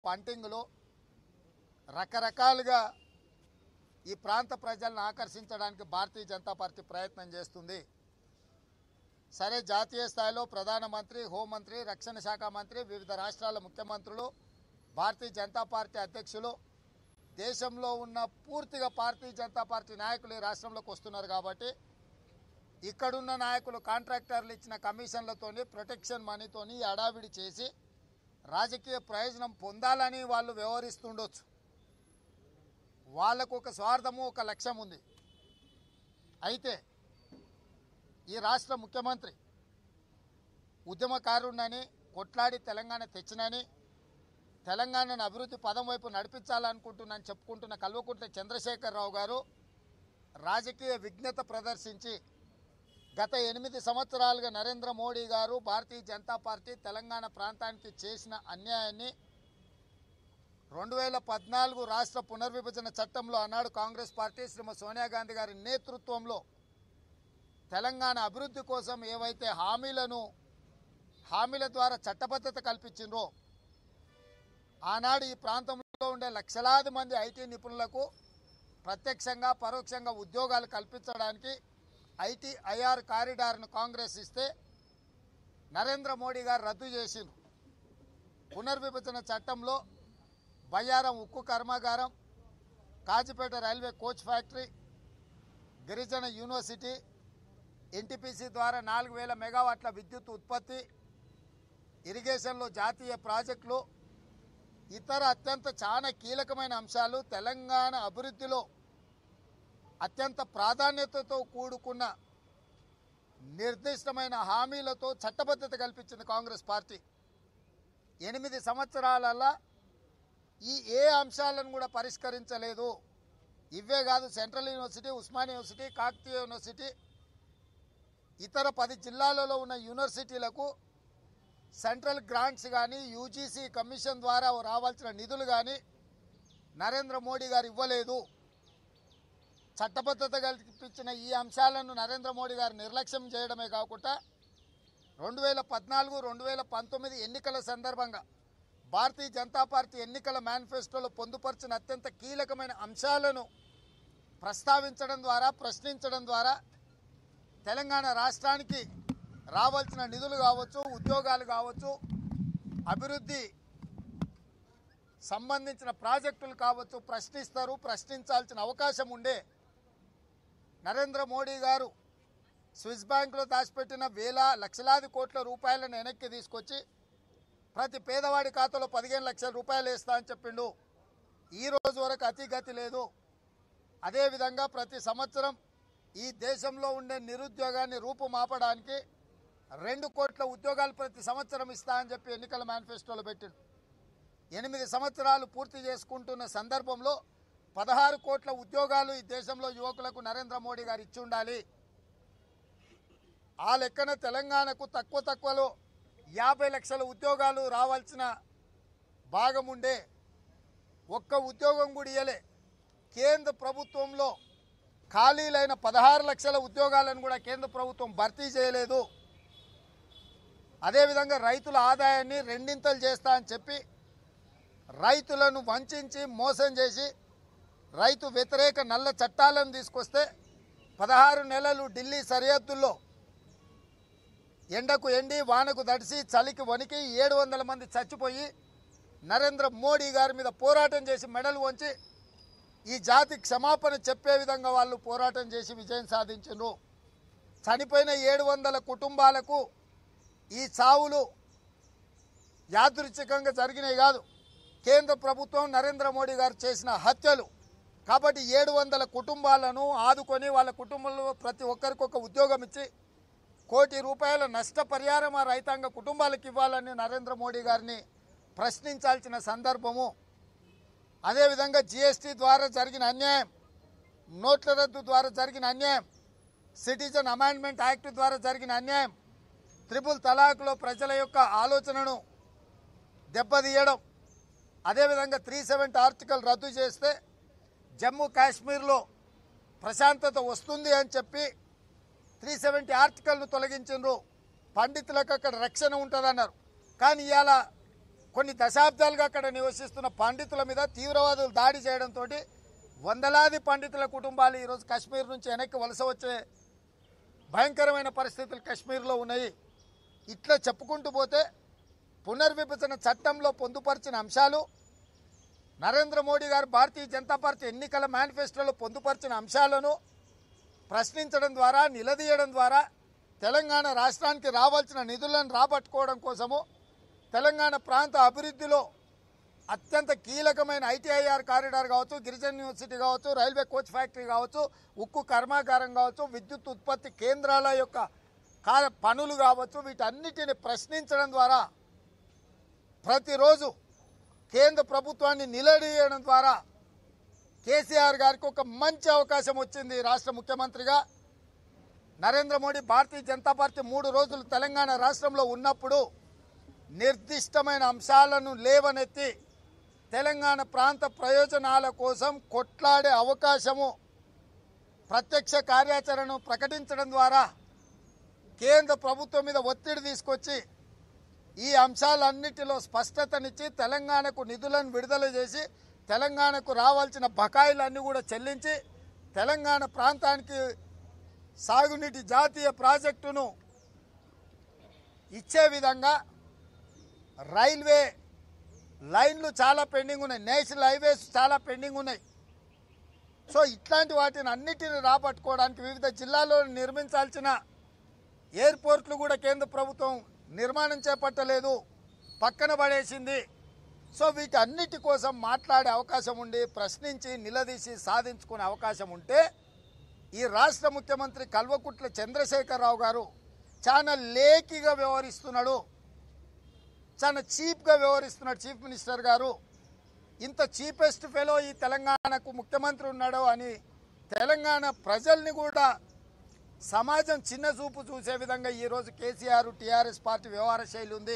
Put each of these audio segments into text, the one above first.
పంటింగులు రకరకాలుగా ఈ ప్రాంత ప్రజలను ఆకర్షించడానికి భారతీయ జనతా పార్టీ ప్రయత్నం చేస్తుంది సరే జాతీయ స్థాయిలో ప్రధానమంత్రి హోంమంత్రి రక్షణ శాఖ మంత్రి వివిధ రాష్ట్రాల ముఖ్యమంత్రులు భారతీయ జనతా పార్టీ అధ్యక్షులు దేశంలో ఉన్న పూర్తిగా భారతీయ జనతా పార్టీ నాయకులు ఈ రాష్ట్రంలోకి వస్తున్నారు కాబట్టి ఇక్కడున్న నాయకులు కాంట్రాక్టర్లు ఇచ్చిన కమిషన్లతోని ప్రొటెక్షన్ మనీతోని ఈ అడావిడి చేసి రాజకీయ ప్రయోజనం పొందాలని వాళ్ళు వ్యవహరిస్తుండొచ్చు వాళ్ళకు ఒక స్వార్థము ఒక లక్ష్యం ఉంది అయితే ఈ రాష్ట్ర ముఖ్యమంత్రి ఉద్యమకారుణ్ణని కొట్లాడి తెలంగాణ తెచ్చినని తెలంగాణను అభివృద్ధి పదం వైపు నడిపించాలనుకుంటున్నాను చెప్పుకుంటున్న కల్వకుంట్ల చంద్రశేఖరరావు గారు రాజకీయ విజ్ఞత ప్రదర్శించి గత ఎనిమిది సంవత్సరాలుగా నరేంద్ర మోడీ గారు భారతీయ జనతా పార్టీ తెలంగాణ ప్రాంతానికి చేసిన అన్యాయాన్ని రెండు వేల పద్నాలుగు రాష్ట్ర పునర్విభజన చట్టంలో ఆనాడు కాంగ్రెస్ పార్టీ శ్రీమతి సోనియా గాంధీ గారి నేతృత్వంలో తెలంగాణ అభివృద్ధి కోసం ఏవైతే హామీలను హామీల ద్వారా చట్టబద్ధత కల్పించిండ్రో ఆనాడు ఈ ప్రాంతంలో ఉండే లక్షలాది మంది ఐటీ నిపుణులకు ప్రత్యక్షంగా పరోక్షంగా ఉద్యోగాలు కల్పించడానికి ఐటీ ఐఆర్ కారిడార్ను కాంగ్రెస్ ఇస్తే నరేంద్ర మోడీ గారు రద్దు చేసిండ్రు పునర్విభజన చట్టంలో బయ్యారం ఉక్కు కర్మాగారం కాజిపేట రైల్వే కోచ్ ఫ్యాక్టరీ గిరిజన యూనివర్సిటీ ఎన్టీపీసీ ద్వారా నాలుగు వేల మెగావాట్ల విద్యుత్ ఉత్పత్తి ఇరిగేషన్లో జాతీయ ప్రాజెక్టులు ఇతర అత్యంత చాలా కీలకమైన అంశాలు తెలంగాణ అభివృద్ధిలో అత్యంత ప్రాధాన్యతతో కూడుకున్న నిర్దిష్టమైన హామీలతో చట్టబద్ధత కల్పించింది కాంగ్రెస్ పార్టీ ఎనిమిది సంవత్సరాలలో ఈ ఏ అంశాలను కూడా పరిష్కరించలేదు ఇవే కాదు central university Osmania university Kakatiya university ఇతర పది జిల్లాలలో ఉన్న యూనివర్సిటీలకు సెంట్రల్ గ్రాంట్స్ కానీ యూజీసీ కమిషన్ ద్వారా రావాల్సిన నిధులు కానీ నరేంద్ర మోడీ గారు ఇవ్వలేదు చట్టబద్ధత కల్పించిన ఈ అంశాలను నరేంద్ర మోడీ గారు నిర్లక్ష్యం చేయడమే కాకుండా రెండు వేల పద్నాలుగు రెండు వేల పంతొమ్మిది ఎన్నికల సందర్భంగా భారతీయ జనతా పార్టీ ఎన్నికల మేనిఫెస్టోలో పొందుపరిచిన అత్యంత కీలకమైన అంశాలను ప్రస్తావించడం ద్వారా ప్రశ్నించడం ద్వారా తెలంగాణ రాష్ట్రానికి రావాల్సిన నిధులు కావచ్చు ఉద్యోగాలు కావచ్చు అభివృద్ధి సంబంధించిన ప్రాజెక్టులు కావచ్చు ప్రశ్నిస్తారు ప్రశ్నించాల్సిన అవకాశం ఉండే నరేంద్ర మోడీ గారు స్విస్ బ్యాంకులో దాచిపెట్టిన వేల లక్షలాది కోట్ల రూపాయలను వెనక్కి తీసుకొచ్చి ప్రతి పేదవాడి ఖాతాలో పదిహేను లక్షల రూపాయలు వేస్తా అని చెప్పిండు ఈ రోజు వరకు అతిగతి లేదు అదేవిధంగా ప్రతి సంవత్సరం ఈ దేశంలో ఉండే నిరుద్యోగాన్ని రూపుమాపడానికి రెండు కోట్ల ఉద్యోగాలు ప్రతి సంవత్సరం ఇస్తా అని చెప్పి ఎన్నికల మేనిఫెస్టోలో పెట్టిండు ఎనిమిది సంవత్సరాలు పూర్తి చేసుకుంటున్న సందర్భంలో పదహారు కోట్ల ఉద్యోగాలు ఈ దేశంలో యువకులకు నరేంద్ర మోడీ గారు ఇచ్చి ఉండాలి ఆ లెక్కన తెలంగాణకు తక్కువ తక్కువలో యాభై లక్షల ఉద్యోగాలు రావాల్సిన భాగం ఉండే ఒక్క ఉద్యోగం కూడా ఇయ్యలే కేంద్ర ప్రభుత్వంలో ఖాళీలైన పదహారు లక్షల ఉద్యోగాలను కూడా కేంద్ర ప్రభుత్వం భర్తీ చేయలేదు అదేవిధంగా రైతుల ఆదాయాన్ని రెండింతలు చేస్తా అని చెప్పి రైతులను వంచి మోసం చేసి రైతు వ్యతిరేక నల్ల చట్టాలను తీసుకొస్తే పదహారు నెలలు ఢిల్లీ సరిహద్దుల్లో ఎండకు ఎండి వానకు దడిసి చలికి వణికి ఏడు వందల మంది చచ్చిపోయి నరేంద్ర మోడీ గారి మీద పోరాటం చేసి మెడలు వంచి ఈ జాతి క్షమాపణ చెప్పే విధంగా వాళ్ళు పోరాటం చేసి విజయం సాధించారు చనిపోయిన ఏడు వందల కుటుంబాలకు ఈ చావులు యాదృచ్ఛికంగా జరిగినాయి కాదు కేంద్ర ప్రభుత్వం నరేంద్ర మోడీ గారు చేసిన హత్యలు కాబట్టి ఏడు వందల కుటుంబాలను ఆదుకొని వాళ్ళ కుటుంబంలో ప్రతి ఒక్కరికి ఒక ఉద్యోగం ఇచ్చి కోటి రూపాయల నష్టపరిహారం ఆ రైతాంగ కుటుంబాలకు ఇవ్వాలని నరేంద్ర మోడీ గారిని ప్రశ్నించాల్సిన సందర్భము అదేవిధంగా జిఎస్టీ ద్వారా జరిగిన అన్యాయం నోట్ల రద్దు ద్వారా జరిగిన అన్యాయం సిటిజన్ అమెండ్మెంట్ యాక్ట్ ద్వారా జరిగిన అన్యాయం త్రిపుల్ తలాక్లో ప్రజల యొక్క ఆలోచనను దెబ్బతీయడం అదేవిధంగా త్రీ సెవెంటీ ఆర్టికల్ రద్దు చేస్తే జమ్మూ కాశ్మీర్లో ప్రశాంతత వస్తుంది అని చెప్పి త్రీ సెవెంటీ ఆర్టికల్ను తొలగించిండ్రు పండితులకు అక్కడ రక్షణ ఉంటుందన్నారు కానీ ఇవాళ కొన్ని దశాబ్దాలుగా అక్కడ నివసిస్తున్న పండితుల మీద తీవ్రవాదులు దాడి చేయడంతో వందలాది పండితుల కుటుంబాలు ఈరోజు కాశ్మీర్ నుంచి వెనక్కి వలస వచ్చే భయంకరమైన పరిస్థితులు కాశ్మీర్లో ఉన్నాయి ఇట్లా చెప్పుకుంటూ పోతే పునర్విభజన చట్టంలో పొందుపరిచిన అంశాలు నరేంద్ర మోడీ గారు భారతీయ జనతా పార్టీ ఎన్నికల మేనిఫెస్టోలో పొందుపరిచిన అంశాలను ప్రశ్నించడం ద్వారా నిలదీయడం ద్వారా తెలంగాణ రాష్ట్రానికి రావాల్సిన నిధులను రాబట్టుకోవడం కోసము తెలంగాణ ప్రాంత అభివృద్ధిలో అత్యంత కీలకమైన ఐటీఐఆర్ కారిడార్ కావచ్చు గిరిజన యూనివర్సిటీ కావచ్చు రైల్వే కోచ్ ఫ్యాక్టరీ కావచ్చు ఉక్కు కర్మాగారం కావచ్చు విద్యుత్ ఉత్పత్తి కేంద్రాల యొక్క కా పనులు కావచ్చు వీటన్నిటిని ప్రశ్నించడం ద్వారా ప్రతిరోజు కేంద్ర ప్రభుత్వాన్ని నిలదీయడం ద్వారా కేసీఆర్ గారికి ఒక మంచి అవకాశం వచ్చింది రాష్ట్ర ముఖ్యమంత్రిగా నరేంద్ర మోడీ భారతీయ జనతా పార్టీ మూడు రోజులు తెలంగాణ రాష్ట్రంలో ఉన్నప్పుడు నిర్దిష్టమైన అంశాలను లేవనెత్తి తెలంగాణ ప్రాంత ప్రయోజనాల కోసం కొట్లాడే అవకాశము ప్రత్యక్ష కార్యాచరణను ప్రకటించడం ద్వారా కేంద్ర ప్రభుత్వం మీద ఒత్తిడి తీసుకొచ్చి ఈ అంశాలన్నిటిలో స్పష్టతనిచ్చి తెలంగాణకు నిధులను విడుదల చేసి తెలంగాణకు రావాల్సిన బకాయిలన్నీ కూడా చెల్లించి తెలంగాణ ప్రాంతానికి సాగునీటి జాతీయ ప్రాజెక్టును ఇచ్చే విధంగా రైల్వే లైన్లు చాలా పెండింగ్ ఉన్నాయి నేషనల్ హైవేస్ చాలా పెండింగ్ ఉన్నాయి సో ఇట్లాంటి వాటిని అన్నిటిని రాబట్టుకోవడానికి వివిధ జిల్లాల్లో నిర్మించాల్సిన ఎయిర్పోర్ట్లు కూడా కేంద్ర ప్రభుత్వం నిర్మాణం చేపట్టలేదు పక్కన పడేసింది సో వీటన్నిటి కోసం మాట్లాడే అవకాశం ఉండి ప్రశ్నించి నిలదీసి సాధించుకునే అవకాశం ఉంటే ఈ రాష్ట్ర ముఖ్యమంత్రి కల్వకుట్ల చంద్రశేఖరరావు గారు చాలా లేకిగా వ్యవహరిస్తున్నాడు చాలా చీప్గా వ్యవహరిస్తున్నాడు చీఫ్ మినిస్టర్ గారు ఇంత చీపెస్ట్ ఫెలో ఈ తెలంగాణకు ముఖ్యమంత్రి ఉన్నాడు అని తెలంగాణ ప్రజల్ని కూడా సమాజం చిన్న చూపు చూసే విధంగా ఈరోజు కేసీఆర్ టీఆర్ఎస్ పార్టీ వ్యవహార శైలి ఉంది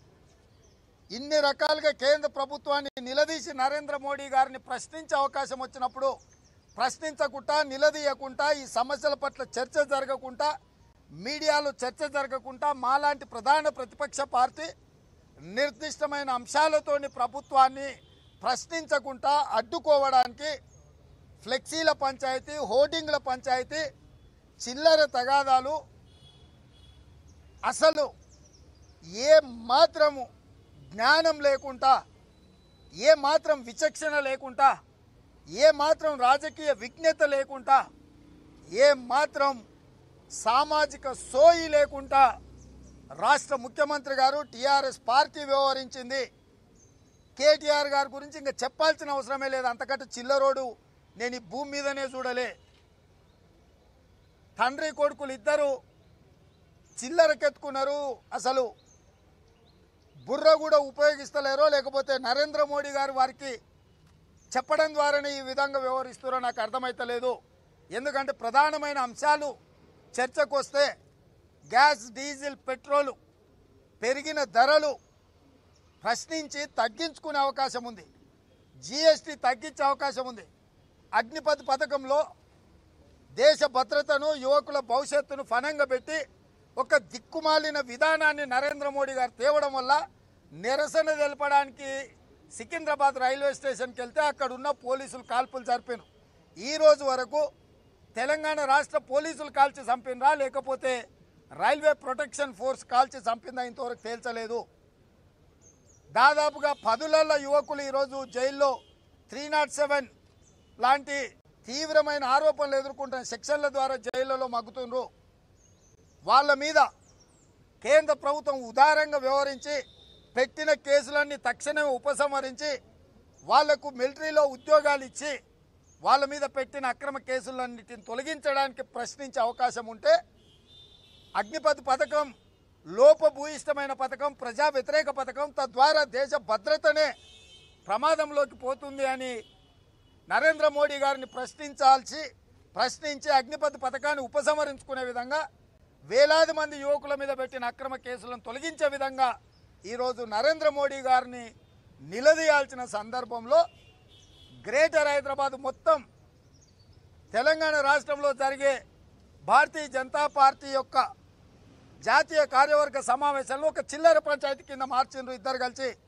ఇన్ని రకాలుగా కేంద్ర ప్రభుత్వాన్ని నిలదీసి నరేంద్ర మోడీ గారిని ప్రశ్నించే అవకాశం వచ్చినప్పుడు ప్రశ్నించకుండా నిలదీయకుండా ఈ సమస్యల పట్ల చర్చ జరగకుండా మీడియాలో చర్చ జరగకుండా మాలాంటి ప్రధాన ప్రతిపక్ష పార్టీ నిర్దిష్టమైన అంశాలతోని ప్రభుత్వాన్ని ప్రశ్నించకుండా అడ్డుకోవడానికి ఫ్లెక్సీల పంచాయతీ హోర్డింగ్ల పంచాయతీ చిల్లర తగాదాలు అసలు ఏ మాత్రము జ్ఞానం లేకుండా ఏ మాత్రం విచక్షణ లేకుండా ఏ మాత్రం రాజకీయ విజ్ఞత లేకుండా ఏ మాత్రం సామాజిక సోయి లేకుండా రాష్ట్ర ముఖ్యమంత్రి గారు టీఆర్ఎస్ పార్టీ వ్యవహరించింది కేటీఆర్ గారి గురించి ఇంకా చెప్పాల్సిన అవసరమే లేదు అంతకంటే చిల్లరోడు నేను ఈ భూమి మీదనే చూడలే తండ్రి కొడుకులు ఇద్దరు చిల్లరకెత్తుకున్నారు అసలు బుర్ర కూడా ఉపయోగిస్తలేరో లేకపోతే నరేంద్ర మోడీ గారు వారికి చెప్పడం ద్వారానే ఈ విధంగా వ్యవహరిస్తారో నాకు అర్థమైతలేదు ఎందుకంటే ప్రధానమైన అంశాలు చర్చకు వస్తే గ్యాస్ డీజిల్ పెట్రోలు పెరిగిన ధరలు ప్రశ్నించి తగ్గించుకునే అవకాశం ఉంది జిఎస్టీ తగ్గించే అవకాశం ఉంది అగ్నిపథ్ పథకంలో దేశ భద్రతను యువకుల భవిష్యత్తును ఫనంగా పెట్టి ఒక దిక్కుమాలిన విధానాన్ని నరేంద్ర మోడీ గారు తేవడం వల్ల నిరసన తెలపడానికి సికింద్రాబాద్ రైల్వే స్టేషన్కి వెళ్తే అక్కడ ఉన్న పోలీసులు కాల్పులు జరిపారు ఈ రోజు వరకు తెలంగాణ రాష్ట్ర పోలీసులు కాల్చి చంపినరా లేకపోతే రైల్వే ప్రొటెక్షన్ ఫోర్స్ కాల్చి చంపిందా ఇంతవరకు తేల్చలేదు దాదాపుగా పదులల్ల యువకులు ఈరోజు జైల్లో త్రీ నాట్ సెవెన్ లాంటి తీవ్రమైన ఆరోపణలు ఎదుర్కొంటున్న సెక్షన్ల ద్వారా జైళ్లలో మగ్గుతుండ్రు వాళ్ళ మీద కేంద్ర ప్రభుత్వం ఉదారంగా వ్యవహరించి పెట్టిన కేసులన్నీ తక్షణమే ఉపసంహరించి వాళ్లకు మిలిటరీలో ఉద్యోగాలు ఇచ్చి వాళ్ళ మీద పెట్టిన అక్రమ కేసులన్నిటిని తొలగించడానికి ప్రశ్నించే అవకాశం ఉంటే అగ్నిపథ్ పథకం లోపభూయిష్టమైన పథకం ప్రజా వ్యతిరేక పథకం తద్వారా దేశ భద్రతనే ప్రమాదంలోకి పోతుంది అని నరేంద్ర మోడీ గారిని ప్రశ్నించాల్సి ప్రశ్నించి అగ్నిపథ్ పథకాన్ని ఉపసంహరించుకునే విధంగా వేలాది మంది యువకుల మీద పెట్టిన అక్రమ కేసులను తొలగించే విధంగా ఈరోజు నరేంద్ర మోడీ గారిని నిలదీయాల్సిన సందర్భంలో గ్రేటర్ హైదరాబాద్ మొత్తం తెలంగాణ రాష్ట్రంలో జరిగే భారతీయ జనతా పార్టీ యొక్క జాతీయ కార్యవర్గ సమావేశంలో ఒక చిల్లర పంచాయతీ కింద మార్చిండ్రు ఇద్దరు కలిసి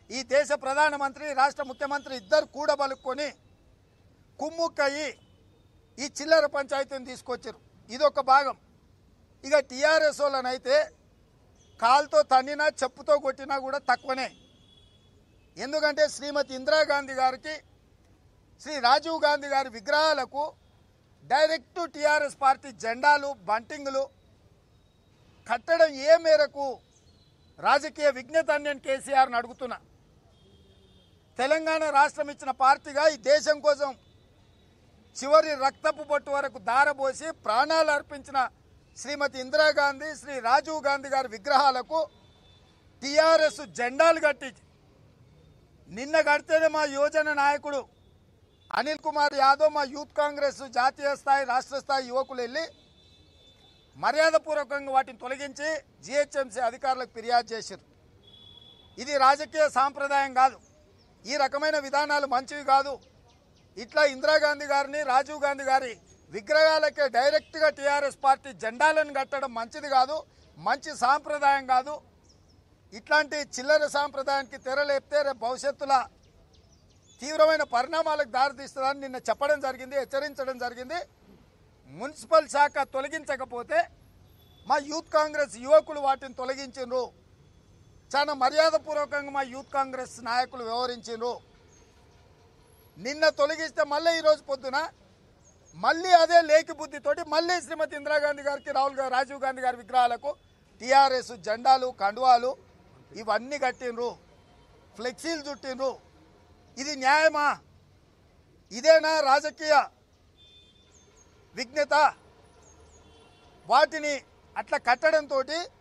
ఈ దేశ ప్రధానమంత్రి రాష్ట్ర ముఖ్యమంత్రి ఇద్దరు కూడబలుక్కొని కుమ్ముక్కయి ఈ చిల్లర పంచాయతీని తీసుకొచ్చారు ఇది ఒక భాగం ఇక టీఆర్ఎస్ వాళ్ళనైతే కాలుతో తన్నినా చెప్పుతో కొట్టినా కూడా తక్కువనే ఎందుకంటే శ్రీమతి ఇందిరాగాంధీ గారికి శ్రీ రాజీవ్ గాంధీ గారి విగ్రహాలకు డైరెక్ట్ టీఆర్ఎస్ పార్టీ జెండాలు బంటింగులు కట్టడం ఏ మేరకు రాజకీయ విజ్ఞత అని నేను కేసీఆర్ని అడుగుతున్నా తెలంగాణ రాష్ట్రం ఇచ్చిన పార్టీగా ఈ దేశం కోసం చివరి రక్తపు బొట్టు వరకు దారబోసి ప్రాణాలు అర్పించిన శ్రీమతి ఇందిరాగాంధీ శ్రీ రాజీవ్ గాంధీ గారి విగ్రహాలకు టీఆర్ఎస్ జెండాలు కట్టి నిన్న కడితేనే మా యువజన నాయకుడు అనిల్ కుమార్ యాదవ్ మా యూత్ కాంగ్రెస్ జాతీయ స్థాయి రాష్ట్ర స్థాయి యువకులు వెళ్ళి మర్యాదపూర్వకంగా వాటిని తొలగించి జిహెచ్ఎంసీ అధికారులకు ఫిర్యాదు చేశారు ఇది రాజకీయ సాంప్రదాయం కాదు ఈ రకమైన విధానాలు మంచివి కాదు ఇట్లా ఇందిరాగాంధీ గారిని రాజీవ్ గాంధీ గారి విగ్రహాలకే డైరెక్ట్గా టీఆర్ఎస్ పార్టీ జెండాలను కట్టడం మంచిది కాదు మంచి సాంప్రదాయం కాదు ఇట్లాంటి చిల్లర సాంప్రదాయానికి తెరలేపితే రేపు భవిష్యత్తులో తీవ్రమైన పరిణామాలకు దారితీస్తుందని నిన్న చెప్పడం జరిగింది హెచ్చరించడం జరిగింది మున్సిపల్ శాఖ తొలగించకపోతే మా యూత్ కాంగ్రెస్ యువకులు వాటిని తొలగించిండ్రు చాలా మర్యాదపూర్వకంగా మా యూత్ కాంగ్రెస్ నాయకులు వ్యవహరించిండ్రు నిన్న తొలగిస్తే మళ్ళీ ఈరోజు పొద్దున మళ్ళీ అదే లేకి బుద్ధితోటి మళ్ళీ శ్రీమతి ఇందిరాగాంధీ గారికి రాహుల్ గారు రాజీవ్ గాంధీ గారి విగ్రహాలకు టీఆర్ఎస్ జెండాలు కండువాలు ఇవన్నీ కట్టిండ్రు ఫ్లెక్సీలు చుట్టిండ్రు ఇది న్యాయమా ఇదేనా రాజకీయ విఘ్నత వాటిని అట్లా కట్టడంతో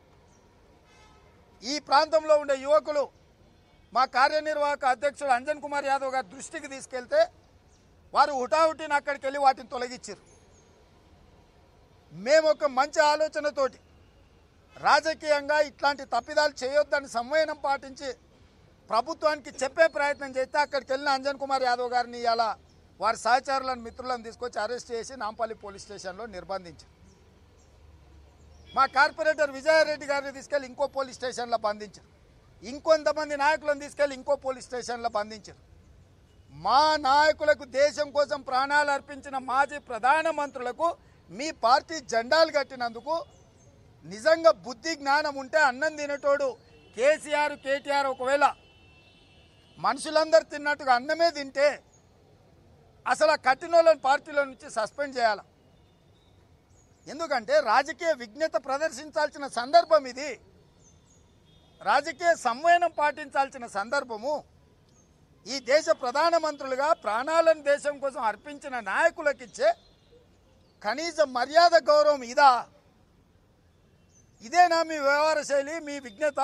ఈ ప్రాంతంలో ఉండే యువకులు మా కార్యనిర్వాహక అధ్యక్షుడు అంజన్ కుమార్ యాదవ్ గారి దృష్టికి తీసుకెళ్తే వారు హుటాహుటిని అక్కడికి వెళ్ళి వాటిని తొలగించారు మేము ఒక మంచి ఆలోచనతోటి రాజకీయంగా ఇట్లాంటి తప్పిదాలు చేయొద్దని సంవయనం పాటించి ప్రభుత్వానికి చెప్పే ప్రయత్నం చేస్తే అక్కడికి వెళ్ళిన అంజన్ కుమార్ యాదవ్ గారిని ఇలా వారి సహచరులను మిత్రులను తీసుకొచ్చి అరెస్ట్ చేసి నాంపల్లి పోలీస్ స్టేషన్లో నిర్బంధించారు మా కార్పొరేటర్ విజయారెడ్డి గారిని తీసుకెళ్లి ఇంకో పోలీస్ స్టేషన్లో బంధించారు ఇంకొంతమంది నాయకులను తీసుకెళ్లి ఇంకో పోలీస్ స్టేషన్లో బంధించారు మా నాయకులకు దేశం కోసం ప్రాణాలు అర్పించిన మాజీ ప్రధానమంత్రులకు మీ పార్టీ జెండాలు కట్టినందుకు నిజంగా బుద్ధి జ్ఞానం ఉంటే అన్నం తినేటోడు కేసీఆర్ కేటీఆర్ ఒకవేళ మనుషులందరూ తిన్నట్టుగా అన్నమే తింటే అసలు ఆ కట్టినోళ్ళని పార్టీలో నుంచి సస్పెండ్ చేయాలి ఎందుకంటే రాజకీయ విజ్ఞత ప్రదర్శించాల్సిన సందర్భం ఇది రాజకీయ సంవయనం పాటించాల్సిన సందర్భము ఈ దేశ ప్రధానమంత్రులుగా ప్రాణాలను దేశం కోసం అర్పించిన నాయకులకు ఇచ్చే కనీస మర్యాద గౌరవం ఇదా ఇదేనా మీ వ్యవహార శైలి మీ విజ్ఞత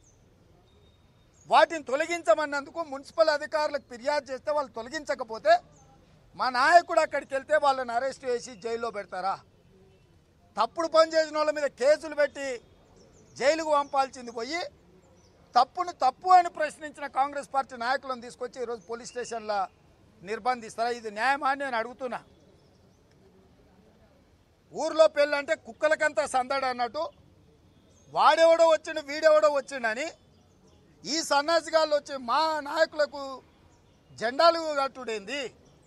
వాటిని తొలగించమన్నందుకు మున్సిపల్ అధికారులకు ఫిర్యాదు చేస్తే వాళ్ళు తొలగించకపోతే మా నాయకుడు అక్కడికి వెళ్తే వాళ్ళని అరెస్ట్ చేసి జైల్లో పెడతారా తప్పుడు పని చేసిన వాళ్ళ మీద కేసులు పెట్టి జైలుకు పంపాల్సింది పోయి తప్పును తప్పు అని ప్రశ్నించిన కాంగ్రెస్ పార్టీ నాయకులను తీసుకొచ్చి ఈరోజు పోలీస్ స్టేషన్లో నిర్బంధిస్తారా ఇది న్యాయమా అని నేను అడుగుతున్నా ఊర్లో పెళ్ళంటే కుక్కలకంతా సందడి అన్నట్టు వాడెవడో వచ్చిండు వీడెవడో వచ్చిండని ఈ సన్నాసిగాళ్ళు వచ్చి మా నాయకులకు జెండాలు కట్టుడేంది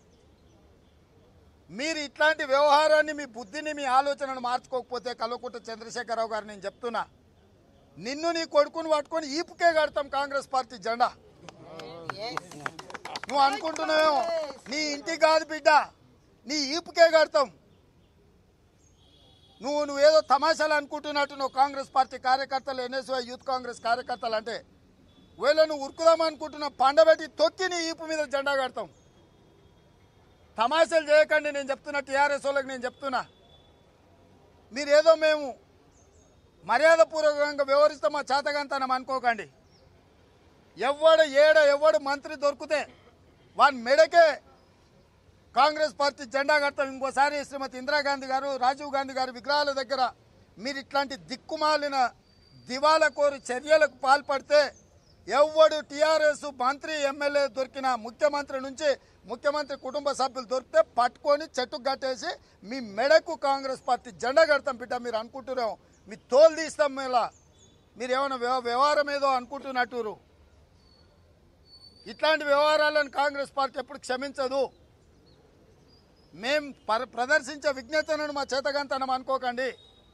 మీరు ఇట్లాంటి వ్యవహారాన్ని మీ బుద్ధిని మీ ఆలోచనను మార్చుకోకపోతే కల్వకుంట చంద్రశేఖరరావు గారు నేను చెప్తున్నా నిన్ను నీ కొడుకుని పట్టుకొని ఈపుకే కడతాం కాంగ్రెస్ పార్టీ జెండా నువ్వు అనుకుంటున్నావేమో నీ ఇంటికి కాదు బిడ్డ నీ ఈపుకే కడతాం నువ్వు నువ్వేదో తమాషాలు అనుకుంటున్నట్టు నువ్వు కాంగ్రెస్ పార్టీ కార్యకర్తలు ఎన్ఎస్వై యూత్ కాంగ్రెస్ కార్యకర్తలు అంటే వీళ్ళ నువ్వు ఉరుకుదాం అనుకుంటున్న పండబెట్టి తొక్కి నీ ఈపు మీద జెండా కడతాం తమాషాలు చేయకండి నేను చెప్తున్నా టీఆర్ఎస్ వాళ్ళకి నేను చెప్తున్నా మీరేదో మేము మర్యాదపూర్వకంగా వ్యవహరిస్తే మా చేతగంతనం అనుకోకండి ఎవడు ఏడ ఎవడు మంత్రి దొరికితే వాని మెడకే కాంగ్రెస్ పార్టీ జెండా కడతాం ఇంకోసారి శ్రీమతి ఇందిరాగాంధీ గారు రాజీవ్ గాంధీ గారి విగ్రహాల దగ్గర మీరు ఇట్లాంటి దిక్కుమాలిన దివాలా కోరి చర్యలకు పాల్పడితే ఎవడు టీఆర్ఎస్ మంత్రి ఎమ్మెల్యే దొరికిన ముఖ్యమంత్రి నుంచి ముఖ్యమంత్రి కుటుంబ సభ్యులు దొరికితే పట్టుకొని చెట్టు కట్టేసి మీ మెడకు కాంగ్రెస్ పార్టీ జెండా కడతాం బిడ్డ మీరు అనుకుంటున్నాం మీ తోలు తీస్తాం ఇలా మీరు ఏమైనా వ్యవ- వ్యవహారం ఏదో అనుకుంటున్నట్టురు ఇట్లాంటి వ్యవహారాలను కాంగ్రెస్ పార్టీ ఎప్పుడు క్షమించదు మేం పర- ప్రదర్శించే విజ్ఞతను మా చేతగంతనం అనుకోకండి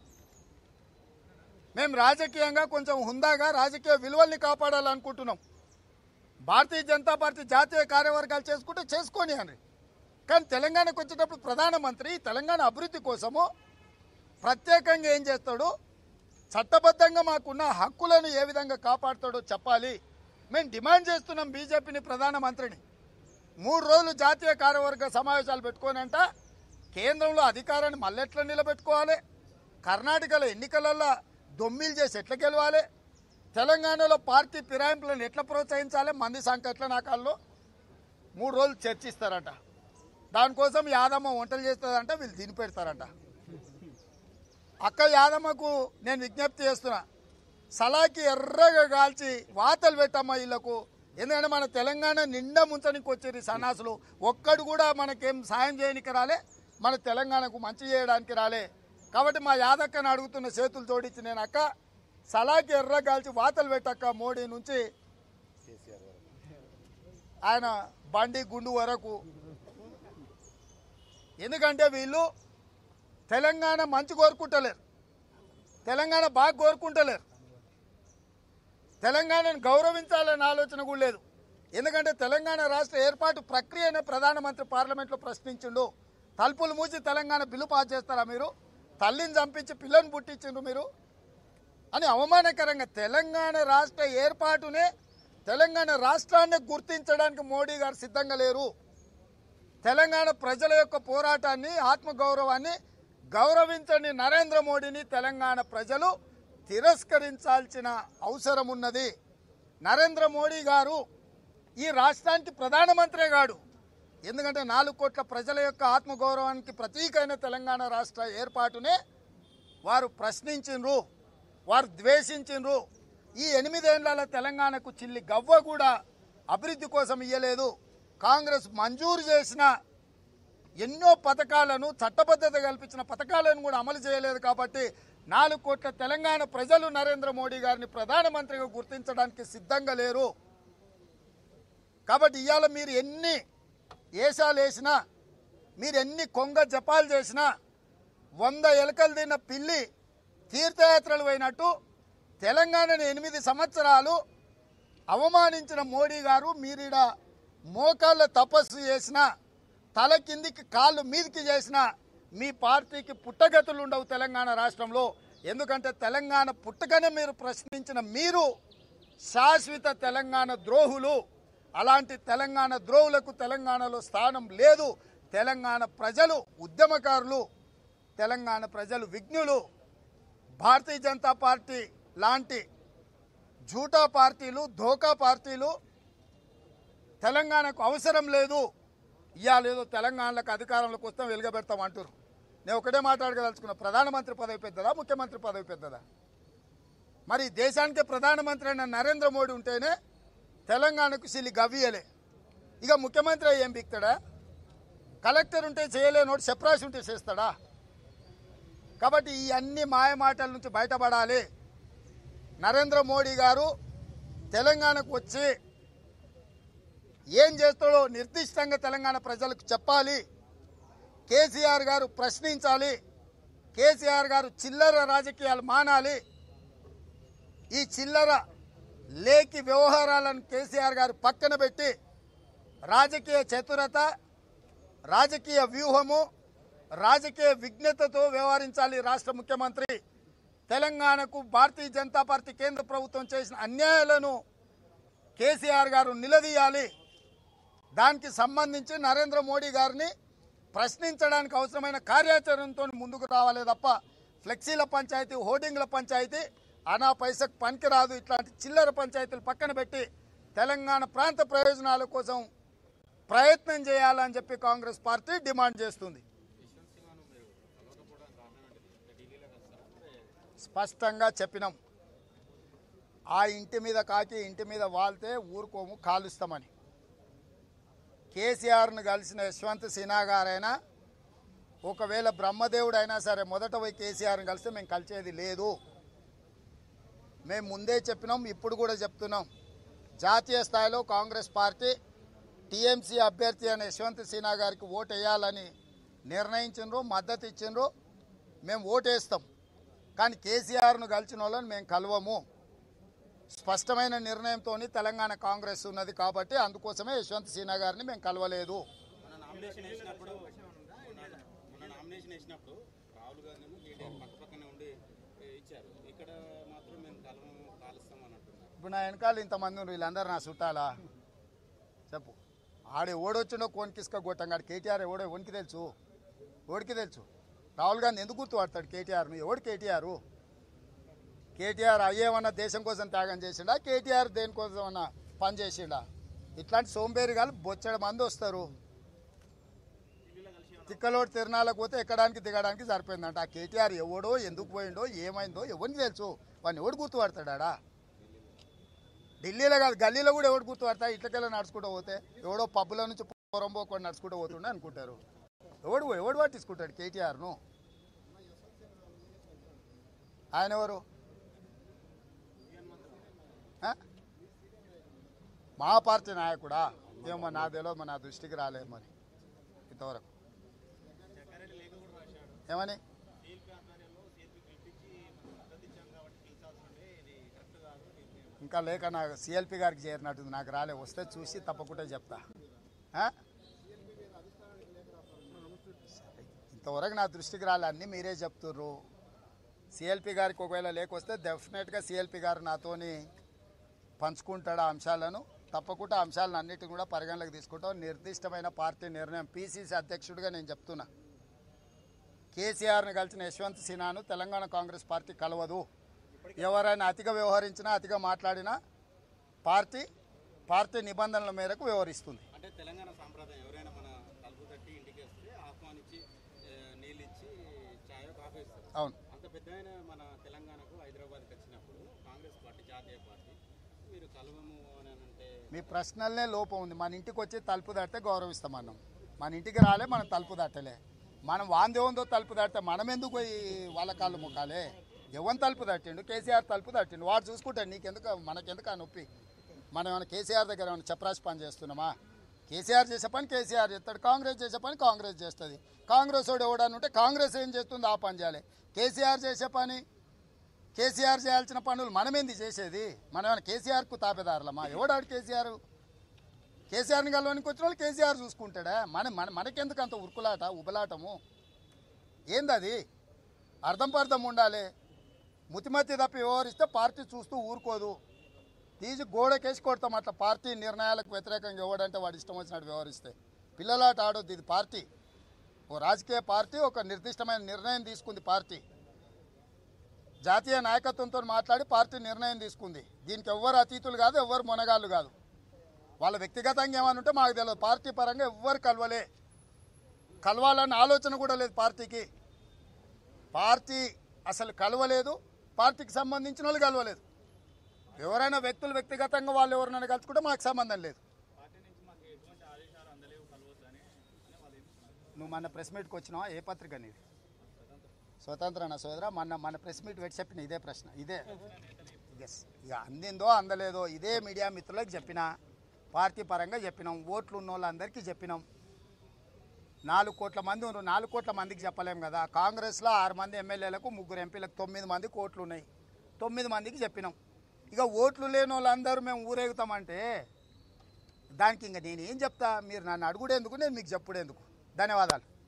మేము రాజకీయంగా కొంచెం హుందాగా రాజకీయ విలువల్ని కాపాడాలనుకుంటున్నాం భారతీయ జనతా పార్టీ జాతీయ కార్యవర్గాలు చేసుకుంటే చేసుకొని అని కానీ తెలంగాణకు వచ్చేటప్పుడు ప్రధానమంత్రి తెలంగాణ అభివృద్ధి కోసము ప్రత్యేకంగా ఏం చేస్తాడు చట్టబద్ధంగా మాకున్న హక్కులను ఏ విధంగా కాపాడుతాడో చెప్పాలి మేము డిమాండ్ చేస్తున్నాం బీజేపీని ప్రధానమంత్రిని మూడు రోజులు జాతీయ కార్యవర్గ సమావేశాలు పెట్టుకోనంట కేంద్రంలో అధికారాన్ని మళ్ళెట్లా నిలబెట్టుకోవాలి కర్ణాటకలో ఎన్నికలలో దొమ్మిలు చేసి ఎట్లా గెలవాలి తెలంగాణలో పార్టీ ఫిరాయింపులను ఎట్లా ప్రోత్సహించాలి మంది సంఖ్య ఎట్లా నాకాల్లో మూడు రోజులు చర్చిస్తారట దానికోసం యాదమ్మ వంటలు చేస్తుందంట వీళ్ళు తిని పెడతారంట అక్క యాదమ్మకు నేను విజ్ఞప్తి చేస్తున్నా సలాకి ఎర్రగా కాల్చి వాతలు పెట్టమ్మా వీళ్ళకు ఎందుకంటే మన తెలంగాణ నిండా ముంచడానికి వచ్చేది సన్నాసులు ఒక్కడు కూడా మనకేం సాయం చేయడానికి రాలే మన తెలంగాణకు మంచి చేయడానికి రాలే కాబట్టి మా యాదక్కని అడుగుతున్న చేతులు జోడించి నేను అక్క సలాకి ఎర్ర కాల్చి వాతలు పెట్టక్క మోడీ నుంచి ఆయన బండి గుండు వరకు ఎందుకంటే వీళ్ళు తెలంగాణ మంచి కోరుకుంటలేరు తెలంగాణ బాగా కోరుకుంటలేరు తెలంగాణను గౌరవించాలనే ఆలోచన కూడా లేదు ఎందుకంటే తెలంగాణ రాష్ట్ర ఏర్పాటు ప్రక్రియనే ప్రధానమంత్రి పార్లమెంట్లో ప్రశ్నించిండు తలుపులు మూసి తెలంగాణ బిల్లు పాస్ చేస్తారా మీరు తల్లిని చంపించి పిల్లని పుట్టించిండ్రు మీరు అని అవమానకరంగా తెలంగాణ రాష్ట్ర ఏర్పాటునే తెలంగాణ రాష్ట్రాన్ని గుర్తించడానికి మోడీ గారు సిద్ధంగా లేరు తెలంగాణ ప్రజల యొక్క పోరాటాన్ని ఆత్మగౌరవాన్ని గౌరవించని నరేంద్ర మోడీని తెలంగాణ ప్రజలు తిరస్కరించాల్సిన అవసరం ఉన్నది నరేంద్ర మోడీ గారు ఈ రాష్ట్రానికి ప్రధానమంత్రి గాడు ఎందుకంటే నాలుగు కోట్ల ప్రజల యొక్క ఆత్మగౌరవానికి ప్రతీకైన తెలంగాణ రాష్ట్ర ఏర్పాటునే వారు ప్రశ్నించిండ్రు వారు ద్వేషించిండ్రు ఈ ఎనిమిదేళ్ల తెలంగాణకు చిల్లి గవ్వ కూడా అభివృద్ధి కోసం ఇయ్యలేదు కాంగ్రెస్ మంజూరు చేసిన ఎన్నో పథకాలను చట్టబద్ధత కల్పించిన పథకాలను కూడా అమలు చేయలేదు కాబట్టి నాలుగు కోట్ల తెలంగాణ ప్రజలు నరేంద్ర మోడీ గారిని ప్రధానమంత్రిగా గుర్తించడానికి సిద్ధంగా లేరు కాబట్టి ఇవాళ మీరు ఎన్ని ఏషాలు వేసినా మీరు ఎన్ని కొంగ జపాలు చేసినా వంద ఎలకలు తిన్న పిల్లి తీర్థయాత్రలు పోయినట్టు తెలంగాణను ఎనిమిది సంవత్సరాలు అవమానించిన మోడీ గారు మీరీడ మోకాళ్ళ తపస్సు చేసిన తల కిందికి కాళ్ళు మీదికి చేసిన మీ పార్టీకి పుట్టగతులు ఉండవు తెలంగాణ రాష్ట్రంలో ఎందుకంటే తెలంగాణ పుట్టకనే మీరు ప్రశ్నించిన మీరు శాశ్వత తెలంగాణ ద్రోహులు అలాంటి తెలంగాణ ద్రోహులకు తెలంగాణలో స్థానం లేదు తెలంగాణ ప్రజలు ఉద్యమకారులు తెలంగాణ ప్రజలు విఘ్నులు భారతీయ జనతా పార్టీ లాంటి జూటా పార్టీలు ధోకా పార్టీలు తెలంగాణకు అవసరం లేదు ఇవాళ ఏదో తెలంగాణలకు అధికారంలోకి వస్తాం వెలుగబెడతాం అంటారు నేను ఒకటే మాట్లాడగదలుచుకున్నా ప్రధానమంత్రి పదవి పెద్దదా ముఖ్యమంత్రి పదవి పెద్దదా మరి దేశానికి ప్రధానమంత్రి అయిన నరేంద్ర మోడీ ఉంటేనే తెలంగాణకు సిలి గవ్వియలే ఇక ముఖ్యమంత్రి ఏం బిక్తాడా కలెక్టర్ ఉంటే చేయలేనోడు సెప్రాసి ఉంటే చేస్తాడా కాబట్టి ఈ అన్ని మాయ మాటల నుంచి బయటపడాలి నరేంద్ర మోడీ గారు తెలంగాణకు వచ్చి ఏం చేస్తాడో నిర్దిష్టంగా తెలంగాణ ప్రజలకు చెప్పాలి కేసీఆర్ గారు ప్రశ్నించాలి కేసీఆర్ గారు చిల్లర రాజకీయాలు మానాలి ఈ చిల్లర లేకి వ్యవహారాలను కేసీఆర్ గారు పక్కన పెట్టి రాజకీయ చతురత రాజకీయ వ్యూహము రాజకీయ విఘ్నతతో వ్యవహరించాలి రాష్ట్ర ముఖ్యమంత్రి తెలంగాణకు భారతీయ జనతా పార్టీ కేంద్ర ప్రభుత్వం చేసిన అన్యాయాలను కేసీఆర్ గారు నిలదీయాలి దానికి సంబంధించి నరేంద్ర మోడీ గారిని ప్రశ్నించడానికి అవసరమైన కార్యాచరణతో ముందుకు రావాలి తప్ప ఫ్లెక్సీల పంచాయతీ హోర్డింగ్ల పంచాయతీ అనా పైసకు పనికిరాదు ఇట్లాంటి చిల్లర పంచాయతీలు పక్కన పెట్టి తెలంగాణ ప్రాంత ప్రయోజనాల కోసం ప్రయత్నం చేయాలని చెప్పి కాంగ్రెస్ పార్టీ డిమాండ్ చేస్తుంది స్పష్టంగా చెప్పినాం ఆ ఇంటి మీద కాకి ఇంటి మీద వాళ్తే ఊరుకోము కాలుస్తామని కేసీఆర్ను కలిసిన యశ్వంత్ సిన్హా గారైనా ఒకవేళ బ్రహ్మదేవుడు అయినా సరే మొదట పోయి కేసీఆర్ని కలిస్తే మేము కలిసేది లేదు మేము ముందే చెప్పినాం ఇప్పుడు కూడా చెప్తున్నాం జాతీయ స్థాయిలో కాంగ్రెస్ పార్టీ టీఎంసీ అభ్యర్థి అయిన యశ్వంత్ సిన్హా గారికి ఓటు వేయాలని నిర్ణయించిండ్రు మద్దతు ఇచ్చిండ్రు మేము ఓటు వేస్తాం కానీ కేసీఆర్ను కలిసిన వాళ్ళని మేము కలవము స్పష్టమైన నిర్ణయంతో తెలంగాణ కాంగ్రెస్ ఉన్నది కాబట్టి అందుకోసమే యశ్వంత్ సిన్హా గారిని మేము కలవలేదు మన నామినేషన్ వేసినప్పుడు మన మన నామినేషన్ వేసినప్పుడు రాహుల్ గాంధీ కేటీఆర్ పక్క పక్కనే ఉండి ఏ, ఇచ్చారు ఇక్కడ మాత్రం మేము కలము కాలుస్తాం అని అంటున్నారు ఇప్పుడు నా వెనకాల ఇంతమంది ఉన్నారు వీళ్ళందరూ నా చుట్టాలా చెప్పు ఆడే ఓడొచ్చిండో కోనికిసుక కొట్టంగాడు కేటీఆర్ ఎవడో ఎవరికి తెలుసు ఓడికి తెలుసు రాహుల్ గాంధీ ఎందుకు గుర్తుపడతాడు కేటీఆర్ను ఎవడు కేటీఆర్ కేటీఆర్ అయ్యేమన్నా దేశం కోసం త్యాగం చేసిండా కేటీఆర్ దేనికోసం అన్నా పని చేసిండా ఇట్లాంటి సోంబేరిగాలు బొచ్చడ మంది వస్తారు తిక్కలోడు తిరణాలకు పోతే ఎక్కడానికి దిగడానికి సరిపోయిందంట ఆ కేటీఆర్ ఎవడో ఎందుకు పోయిండో ఏమైందో ఎవరికి తెలుసు వాడిని ఎవడు గుర్తుపడతాడా ఢిల్లీలో కాదు గల్లీలో కూడా ఎవడు గుర్తుపడతా ఇట్లకెళ్ళి నడుచుకుంటూ పోతే ఎవడో పబ్బుల నుంచి పొరం పోకుండా నడుచుకుంటూ పోతుండే అనుకుంటారు ఎవడు ఎవడు పట్టించుకుంటాడు కేటీఆర్ను ఆయన ఎవరు ఆ? మా పార్టీ నాయకుడా ఏమో నా తెలియదు మరి నా దృష్టికి రాలేదు మరి ఇంతవరకు ఏమని ఇంకా లేక నాకు సిఎల్పి గారికి చేరినట్టుంది నాకు రాలే వస్తే చూసి తప్పకుండా చెప్తా ఆ? సరే, ఇంతవరకు నా దృష్టికి రాలే అన్నీ మీరే చెప్తుర్రు సిఎల్పి గారికి ఒకవేళ లేకొస్తే డెఫినెట్గా సిఎల్పి గారు నాతోని పంచుకుంటాడు ఆ అంశాలను తప్పకుండా ఆ అంశాలను అన్నిటిని కూడా పరిగణలోకి తీసుకుంటాం నిర్దిష్టమైన పార్టీ నిర్ణయం పిసిసి అధ్యక్షుడిగా నేను చెప్తున్నా కేసీఆర్ని కలిసిన యశ్వంత్ సిన్హాను తెలంగాణ కాంగ్రెస్ పార్టీ కలవదు ఎవరైనా అతిగా వ్యవహరించినా అతిగా మాట్లాడినా పార్టీ పార్టీ నిబంధనల మేరకు వ్యవహరిస్తుంది అంటే తెలంగాణ సాంప్రదాయం ఎవరైనా మన తలుపు తట్టి ఇంటికి వస్తే ఆహ్వానించి ఏ, నీళ్ళు ఇచ్చి చాయో కాఫీ ఇస్తారు అవును అంత పెద్ద ఆయన మన తెలంగాణకు హైదరాబాద్కి వచ్చినప్పుడు కాంగ్రెస్ పార్టీ జాతీయ పార్టీ మీరు కలవము అని అంటే మీ ప్రశ్నలనే లోపం ఉంది మన ఇంటికి వచ్చి తలుపు దాటితే గౌరవిస్తాం మనం మన ఇంటికి రాలే మనం తలుపు దాటలే మనం వాందే ఉందో తలుపు దాటితే మనం ఎందుకు పోయి వాళ్ళ కాళ్ళు ముఖాలే ఎవరిని తలుపు తట్టిండు కేసీఆర్ తలుపు తట్టిండు వాడు చూసుకుంటాడు నీకెందుకు మనకెందుకు ఆ నొప్పి మనం ఏమైనా కేసీఆర్ దగ్గర ఏమైనా చెప్పరాసి పని చేస్తున్నామా కేసీఆర్ చేసే పని కేసీఆర్ చేస్తాడు కాంగ్రెస్ చేసే పని కాంగ్రెస్ చేస్తుంది కాంగ్రెస్ వాడు ఎవడని ఉంటే కాంగ్రెస్ ఏం చేస్తుంది ఆ పని చేయాలి కేసీఆర్ చేసే పని కేసీఆర్ చేయాల్సిన పనులు మనమేంది చేసేది మనం ఏమైనా కేసీఆర్కు తాపేదారులమా ఎవడాడు కేసీఆర్ కేసీఆర్ని కలవనికి వచ్చిన వాళ్ళు కేసీఆర్ చూసుకుంటాడా మన మన మనకెందుకు అంత ఉరుకులాట ఉబలాటము ఏంది అది అర్థం పర్థం ఉండాలి ముతిమతి తప్పి వ్యవహరిస్తే పార్టీ చూస్తూ ఊరుకోదు తీసి గోడకేసి కొడతాం అట్లా పార్టీ నిర్ణయాలకు వ్యతిరేకంగా ఎవడంటే వాడు ఇష్టం వచ్చినట్టు వ్యవహరిస్తే పిల్లలాట ఆడొద్దు ఇది పార్టీ ఓ రాజకీయ పార్టీ ఒక నిర్దిష్టమైన నిర్ణయం తీసుకుంది పార్టీ జాతీయ నాయకత్వంతో మాట్లాడి పార్టీ నిర్ణయం తీసుకుంది దీనికి ఎవ్వరు అతీతులు కాదు ఎవ్వరు మొనగాళ్ళు కాదు వాళ్ళ వ్యక్తిగతంగా ఏమైనా ఉంటే మాకు తెలియదు పార్టీ పరంగా ఎవ్వరు కలవలే కలవాలన్న ఆలోచన కూడా లేదు పార్టీకి పార్టీ అసలు కలవలేదు పార్టీకి సంబంధించిన వాళ్ళు కలవలేదు ఎవరైనా వ్యక్తులు వ్యక్తిగతంగా వాళ్ళు ఎవరినైనా కలుసుకుంటే మాకు సంబంధం లేదు నువ్వు మన ప్రెస్ మీట్కి వచ్చినావా ఏ పత్రిక నీది స్వతంత్ర నా సోదర మన మన ప్రెస్ మీట్ పెట్టి చెప్పిన ఇదే ప్రశ్న ఇదే ఎస్ ఇక అందిందో అందలేదో ఇదే మీడియా మిత్రులకు చెప్పిన పార్టీ పరంగా చెప్పినాం ఓట్లు ఉన్న వాళ్ళందరికీ చెప్పినాం నాలుగు కోట్ల మంది ఉన్నారు నాలుగు కోట్ల మందికి చెప్పలేం కదా కాంగ్రెస్లో ఆరు మంది ఎమ్మెల్యేలకు ముగ్గురు ఎంపీలకు తొమ్మిది మంది కోట్లు ఉన్నాయి తొమ్మిది మందికి చెప్పినాం ఇక ఓట్లు లేని వాళ్ళందరూ మేము ఊరేగుతామంటే దానికి ఇంకా నేను ఏం చెప్తా మీరు నన్ను అడుగుడేందుకు నేను మీకు చెప్పుడేందుకు ధన్యవాదాలు